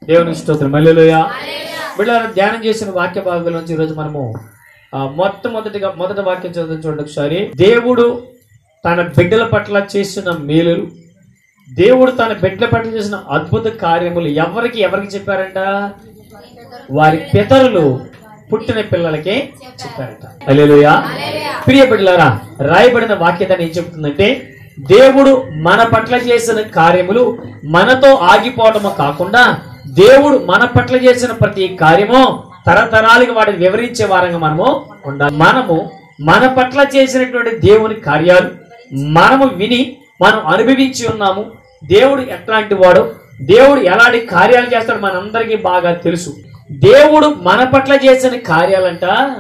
దేవునికి స్తోత్రం మల్లెలుయ బిడ్డలారా ధ్యానం చేసిన వాక్య భాగం నుంచి ఈరోజు మనము ఆ, మొట్టమొదటిగా మొదటి వాక్యం చదువు చూడండి ఒకసారి దేవుడు తన బిడ్డల పట్ల చేసిన మేలులు దేవుడు తన బిడ్డల పట్ల చేసిన అద్భుత కార్యములు ఎవరికి ఎవరికి చెప్పారంట వారి పితరులు పుట్టిన పిల్లలకే చెప్పారట అల్లెలుయా ప్రియ బిడ్డలారా రాయబడిన వాక్యత ఏం చెప్తుందంటే దేవుడు మన పట్ల చేసిన కార్యములు మనతో ఆగిపోవడము కాకుండా దేవుడు మన పట్ల చేసిన ప్రతి కార్యము తరతరాలకు వాటిని వివరించే వారంగా మనము ఉండాలి మనము మన పట్ల చేసినటువంటి దేవుని కార్యాలు మనము విని మనం అనుభవించి ఉన్నాము దేవుడు ఎట్లాంటి వాడు దేవుడు ఎలాంటి కార్యాలు చేస్తాడు మనందరికీ బాగా తెలుసు దేవుడు మన పట్ల చేసిన కార్యాలంట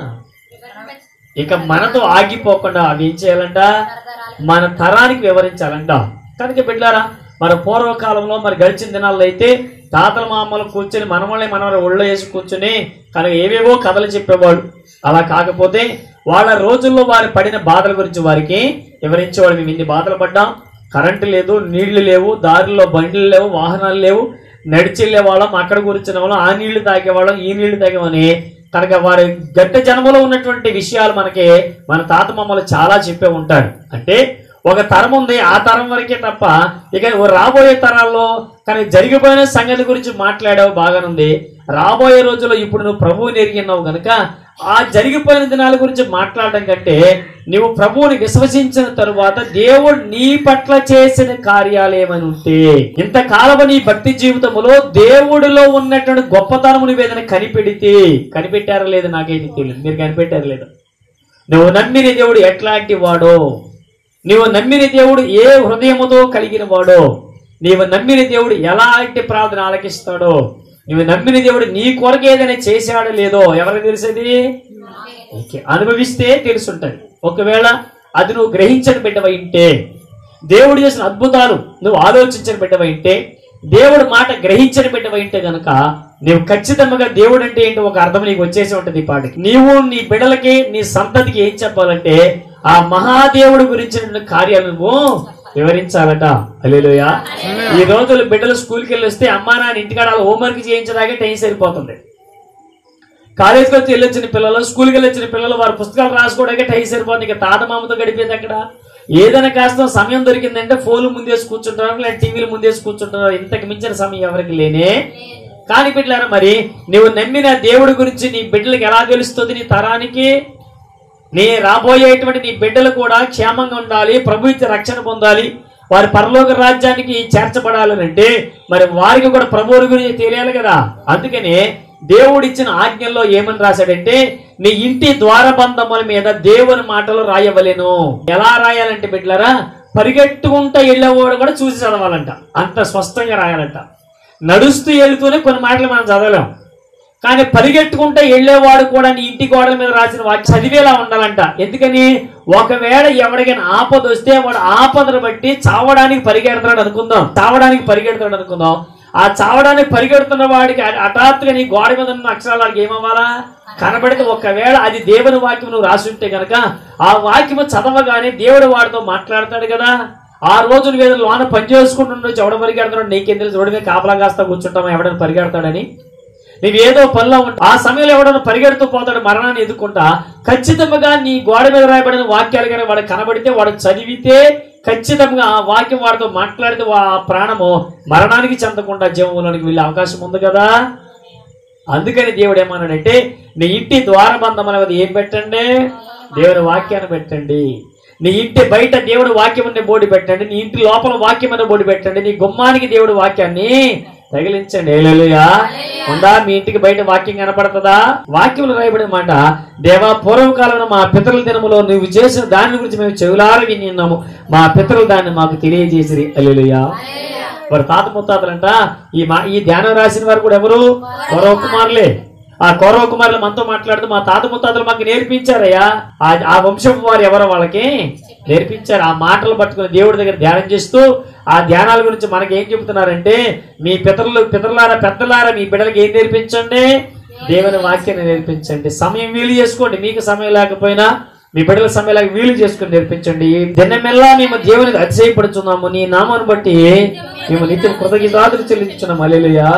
ఇక మనతో ఆగిపోకుండా అవి ఏం చేయాలంట మన తరానికి వివరించాలంట కనుక బిడ్డారా మన పూర్వకాలంలో మరి గడిచిన దినాల్లో అయితే తాతల మామలు కూర్చొని మనమల్ని మనవరు ఒళ్ళో వేసి కూర్చొని కనుక ఏవేవో కథలు చెప్పేవాడు అలా కాకపోతే వాళ్ళ రోజుల్లో వారు పడిన బాధల గురించి వారికి వివరించేవాడు మేము ఇన్ని బాధలు పడ్డాం కరెంటు లేదు నీళ్లు లేవు దారిలో బండ్లు లేవు వాహనాలు లేవు నడిచి వెళ్ళే వాళ్ళం అక్కడ కూర్చునే వాళ్ళం ఆ నీళ్లు తాగేవాళ్ళం ఈ నీళ్లు తాగేమని కనుక వారి గట్ట జన్మలో ఉన్నటువంటి విషయాలు మనకి మన తాత మమ్మలు చాలా చెప్పే ఉంటాడు అంటే ఒక తరం ఉంది ఆ తరం వరకే తప్ప ఇక రాబోయే తరాల్లో కానీ జరిగిపోయిన సంగతి గురించి మాట్లాడావు బాగానుంది రాబోయే రోజుల్లో ఇప్పుడు నువ్వు ప్రభువుని ఎరిగినావు గనుక ఆ జరిగిపోయిన దినాల గురించి మాట్లాడడం కంటే నువ్వు ప్రభువుని విశ్వసించిన తరువాత దేవుడు నీ పట్ల చేసిన కార్యాలు ఏమని ఉంటే ఇంతకాలము నీ భక్తి జీవితంలో దేవుడిలో ఉన్నటువంటి గొప్పతనము నువ్వు ఏదైనా కనిపెడితే కనిపెట్టారో లేదు నాకేది తెలియదు మీరు కనిపెట్టారు లేదు నువ్వు నమ్మిన దేవుడు ఎట్లాంటి వాడో నీవు నమ్మిన దేవుడు ఏ హృదయముతో కలిగిన వాడో నీవు నమ్మిన దేవుడు ఎలాంటి ప్రార్థన ఆలకిస్తాడో నువ్వు నమ్మిన దేవుడు నీ కొరకు ఏదైనా చేశాడో లేదో ఎవరికి తెలిసేది ఓకే అనుభవిస్తే తెలుసుంటది ఒకవేళ అది నువ్వు గ్రహించని బిడ్డవైంటే దేవుడు చేసిన అద్భుతాలు నువ్వు ఆలోచించని బిడ్డవైంటే దేవుడు మాట గ్రహించని బిడ్డవైంటే గనక నీవు ఖచ్చితంగా దేవుడు అంటే ఏంటో ఒక అర్థం నీకు వచ్చేసి ఉంటది ఈ పాటికి నీవు నీ బిడ్డలకి నీ సంతతికి ఏం చెప్పాలంటే ఆ మహాదేవుడు గురించిన కార్యాలు నువ్వు వివరించాలట అలేలోయ ఈ రోజులు బిడ్డలు స్కూల్కి వెళ్ళి వస్తే అమ్మా నాన్న ఇంటికాడ హోంవర్క్ చేయించడాకే టైం సరిపోతుంది కాలేజీకి వచ్చి వెళ్ళొచ్చిన పిల్లలు స్కూల్కి వెళ్ళొచ్చిన పిల్లలు వారి పుస్తకాలు రాసుకోవడానికి టైం సరిపోతుంది ఇక తాత మామతో గడిపేది అక్కడ ఏదైనా కాస్త సమయం దొరికిందంటే ఫోన్లు ముందేసి కూర్చుంటారు లేదా టీవీలు ముందేసి కూర్చుంటారు ఇంతకు మించిన సమయం ఎవరికి లేనే కానీ బిడ్డలారా మరి నువ్వు నమ్మిన దేవుడి గురించి నీ బిడ్డలకు ఎలా తెలుస్తుంది నీ తరానికి నీ రాబోయేటువంటి నీ బిడ్డలు కూడా క్షేమంగా ఉండాలి ప్రభు ఇచ్చే రక్షణ పొందాలి వారి పరలోక రాజ్యానికి చేర్చబడాలని అంటే మరి వారికి కూడా ప్రభువుల గురించి తెలియాలి కదా అందుకనే దేవుడు ఇచ్చిన ఆజ్ఞల్లో ఏమని రాశాడంటే నీ ఇంటి ద్వారబంధముల మీద దేవుని మాటలు రాయవలెను ఎలా రాయాలంటే బిడ్డలారా పరిగెట్టుకుంటూ వెళ్ళేవాడు కూడా చూసి చదవాలంట అంత స్పష్టంగా రాయాలంట నడుస్తూ వెళ్తూనే కొన్ని మాటలు మనం చదవలేం కానీ పరిగెట్టుకుంటే వెళ్ళేవాడు కూడా నీ ఇంటి గోడల మీద రాసిన వాక్యం చదివేలా ఉండాలంట ఎందుకని ఒకవేళ ఎవరికైనా ఆపద వస్తే వాడు ఆపదను బట్టి చావడానికి పరిగెడతాడు అనుకుందాం చావడానికి పరిగెడతాడు అనుకుందాం ఆ చావడానికి పరిగెడుతున్న వాడికి హ- హఠాత్తుగా నీ గోడ మీద ఉన్న అక్షరాలు వాడికి ఏమవ్వాలా కనబడితే ఒకవేళ అది దేవుని వాక్యం నువ్వు రాసి ఉంటే కనుక ఆ వాక్యము చదవగానే దేవుడు వాడితో మాట్లాడతాడు కదా ఆ రోజు నువ్వు ఏదో లోన పని చేసుకుంటుండొచ్చు ఎవడ పరిగెడుతున్నాడు నీకేం తెలుసు రోడ్డు మీద కాపలా కాస్తా కూర్చుంటామా ఎవడైనా పరిగెడతాడని నీవేదో పనిలో ఉంటా ఆ సమయంలో ఎవడన్నా పరిగెడుతూ పోతాడు మరణాన్ని ఎదుర్కొంటా ఖచ్చితంగా నీ గోడ మీద రాయబడిన వాక్యాలు కానీ వాడు కనబడితే వాడు చదివితే ఖచ్చితంగా ఆ వాక్యం వాడితో మాట్లాడితే ఆ ప్రాణము మరణానికి చెందకుండా జీవంలోనికి వెళ్ళే అవకాశం ఉంది కదా అందుకని దేవుడు ఏమన్నాడంటే నీ ఇంటి ద్వారబంధం అనేది ఏం పెట్టండి దేవుని వాక్యాన్ని పెట్టండి నీ ఇంటి బయట దేవుడు వాక్యం అనే బోర్డు పెట్టండి నీ ఇంటి లోపల వాక్యం అనే బోర్డు పెట్టండి నీ గుమ్మానికి దేవుడు వాక్యాన్ని తగిలించండి ఏలేలుయా ఉందా మీ ఇంటికి బయట వాక్యం కనపడుతుందా వాక్యంలో రాయబడిన మాట దేవా పూర్వకాలంలో మా పితరుల దినములో నువ్వు చేసిన దాని గురించి మేము చెవులార విని ఉన్నాము మా పితరులు దాన్ని మాకు తెలియజేసిరి అల్లుయా వారి తాత ముత్తాతలంట ఈ మా ఈ ధ్యానం రాసిన వారు కూడా ఎవరు కౌరవ కుమారులే ఆ కౌరవ కుమారులు మనతో మాట్లాడుతూ మా తాత ముత్తాతలు మాకు నేర్పించారయ్యా ఆ ఆ వంశం వారు ఎవరో వాళ్ళకి నేర్పించారు ఆ మాటలు పట్టుకుని దేవుడి దగ్గర ధ్యానం చేస్తూ ఆ ధ్యానాల గురించి మనకి ఏం చెబుతున్నారంటే మీ పితరులు పితరులారా పెద్దలారా మీ బిడ్డలకి ఏం నేర్పించండి దేవుని వాక్యాన్ని నేర్పించండి సమయం వీలు చేసుకోండి మీకు సమయం లేకపోయినా మీ బిడ్డల సమయాలకు వీలు చేసుకుని నేర్పించండి దినమెల్లా మేము దేవునికి అతిశయపడుతున్నాము నీ నామాన్ని బట్టి మేము నిత్యం కృతజ్ఞతాదులు చెల్లించున్నాం అల్లెలుయా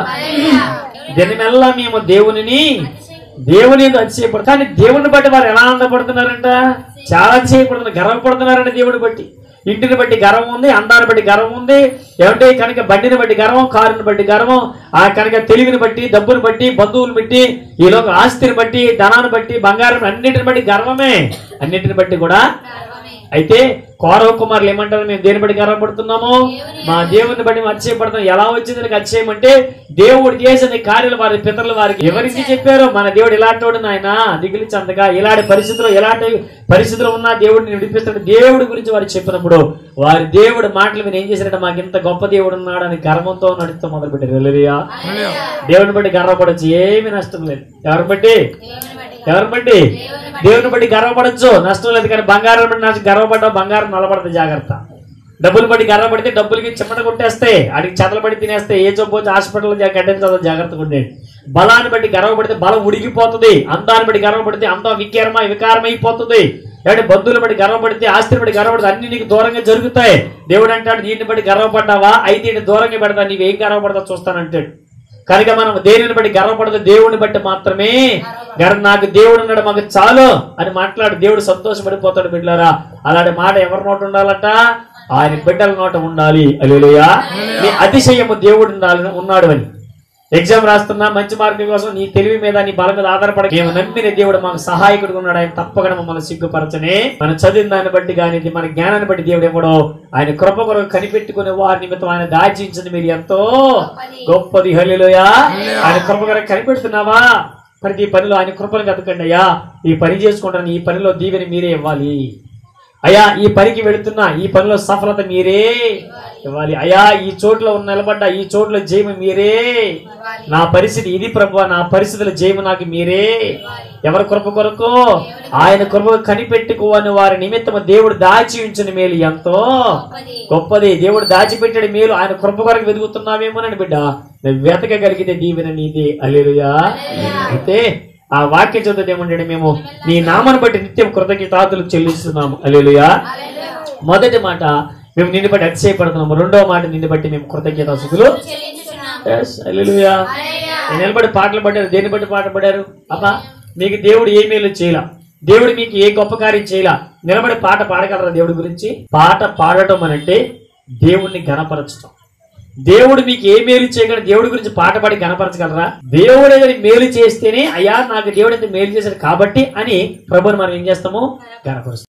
దినమెల్లా మేము దేవునిని దేవుని ఎందుకు అతిశయపడు కానీ దేవుని బట్టి వారు ఎలా ఆనందపడుతున్నారంట చాలా అతిశయపడుతున్నారు గర్వపడుతున్నారంట దేవుని బట్టి ఇంటిని బట్టి గర్వం ఉంది అందాన్ని బట్టి గర్వం ఉంది ఏమంటే కనుక బండిని బట్టి గర్వం కారుని బట్టి గర్వం ఆ కనుక తెలివిని బట్టి డబ్బుని బట్టి బంధువుని బట్టి ఈ లోక ఆస్తిని బట్టి ధనాన్ని బట్టి బంగారం అన్నిటిని బట్టి గర్వమే అన్నిటిని బట్టి కూడా అయితే కౌరవ కుమారులు ఏమంటారు మేము దేని బట్టి గర్వపడుతున్నాము మా దేవుని బట్టి మేము అతిశయపడుతున్నాం ఎలా వచ్చింది నీకు అతిశయం అంటే దేవుడు చేసిన కార్యాలు వారి పితరులు వారికి ఎవరికి చెప్పారు మన దేవుడు ఇలాంటి వాడు నాయన దిగిలి చందగా ఇలాంటి పరిస్థితుల్లో ఎలాంటి పరిస్థితులు ఉన్నా దేవుడిని విడిపిస్తాడు దేవుడి గురించి వారు చెప్పినప్పుడు వారి దేవుడు మాటలు మీరు ఏం చేశారంటే మాకు ఇంత గొప్ప దేవుడు ఉన్నాడు అని గర్వంతో నడుస్తూ మొదలు పెట్టారు వెళ్ళరియా దేవుని బట్టి గర్వపడచ్చు ఏమీ నష్టం లేదు ఎవరిని బట్టి ఎవరిని బట్టి దేవుని బట్టి గర్వపడచ్చు నష్టం లేదు కానీ బంగారం బట్టి నాకు గర్వపడ్డా బంగారం నలబడదు జాగ్రత్త డబ్బులు బట్టి గర్వపడితే డబ్బులకి చెమట కొట్టేస్తే అడిగి చెదలు పడి తినేస్తే ఏ జబ్బు వచ్చి హాస్పిటల్ గడ్డించదు జాగ్రత్తగా ఉండేది బలాన్ని బట్టి గర్వపడితే బలం ఉడిగిపోతుంది అందాన్ని బట్టి గర్వపడితే అందం వికారమై వికారమైపోతుంది ఏమంటే బంధువులు బట్టి గర్వపడితే ఆస్తిని బట్టి గర్వపడితే అన్ని నీకు దూరంగా జరుగుతాయి దేవుడు అంటాడు దీన్ని బట్టి గర్వపడ్డావా అయితే ఈయన దూరంగా పెడతా నీవేం గర్వపడతా చూస్తానంటాడు కనుక మనం దేనిని బట్టి గర్వపడదు దేవుడిని బట్టి మాత్రమే గర్ నాకు దేవుడు ఉన్నాడు మాకు చాలు అని మాట్లాడు దేవుడు సంతోషపడిపోతాడు బిడ్డలారా అలాంటి మాట ఎవరి నోట ఉండాలట ఆయన బిడ్డల నోట ఉండాలి అలేలుయా నీ అతిశయము దేవుడు ఉండాలి ఉన్నాడు అని ఎగ్జామ్ రాస్తున్నా మంచి మార్కుల కోసం నీ తెలివి మీద నీ బలం మీద ఆధారపడ మేము నమ్మిన దేవుడు మాకు సహాయకుడు ఉన్నాడు ఆయన తప్పకుండా మమ్మల్ని సిగ్గుపరచనే మనం చదివిన దాన్ని బట్టి కానీ మన జ్ఞానాన్ని బట్టి దేవుడు ఇవ్వడం ఆయన కృప కొరకు కనిపెట్టుకునే వారి నిమిత్తం ఆయన దాచించింది మీరు ఎంతో గొప్పది హలిలోయా ఆయన కృప కొరకు కనిపెడుతున్నావా ప్రతి పనిలో ఆయన కృపను వెతకండి అయ్యా ఈ పని చేసుకుంటాను ఈ పనిలో దీవెని మీరే ఇవ్వాలి అయ్యా ఈ పనికి వెళుతున్నా ఈ పనిలో సఫలత మీరే ఇవ్వాలి అయ్యా ఈ చోట్ల ఉన్న నిలబడ్డ ఈ చోట్ల జయము మీరే నా పరిస్థితి ఇది ప్రభు నా పరిస్థితుల జయము నాకు మీరే ఎవరి కృప కొరకు ఆయన కృప కనిపెట్టుకోని వారి నిమిత్తము దేవుడు దాచి ఉంచిన మేలు ఎంతో గొప్పది దేవుడు దాచిపెట్టాడు మేలు ఆయన కృప కొరకు వెతుకుతున్నావేమోనని బిడ్డ నువ్వు వెతకగలిగితే దీవెన నీదే అల్లేలుయా అయితే ఆ వాక్య చదువు ఏమంటాడు మేము నీ నామను బట్టి నిత్యం కృతజ్ఞతాతులు చెల్లిస్తున్నాము అల్లేలుయా మొదటి మాట మేము నిన్ను బట్టి అతిశయపడుతున్నాము రెండో మాట నిన్ను బట్టి మేము కృతజ్ఞతాసుకులు Yes, హల్లెలూయా. నేను నిలబడి పాటలు పడ్డారు దేన్ని బట్టి పాట పడారు అబ్బా మీకు దేవుడు ఏ మేలు చేయలా దేవుడు మీకు ఏ గొప్ప కార్యం చేయలా నిలబడి పాట పాడగలరా దేవుడి గురించి పాట పాడటం అనంటే దేవుణ్ణి గణపరచటం దేవుడు మీకు ఏ మేలు చేయగలరు దేవుడి గురించి పాట పాడి గణపరచగలరా దేవుడు ఏదైనా మేలు చేస్తేనే అయ్యా నాకు దేవుడు అయితే మేలు చేశాడు కాబట్టి అని ప్రభుని మనం ఏం చేస్తాము గణపరుస్తాం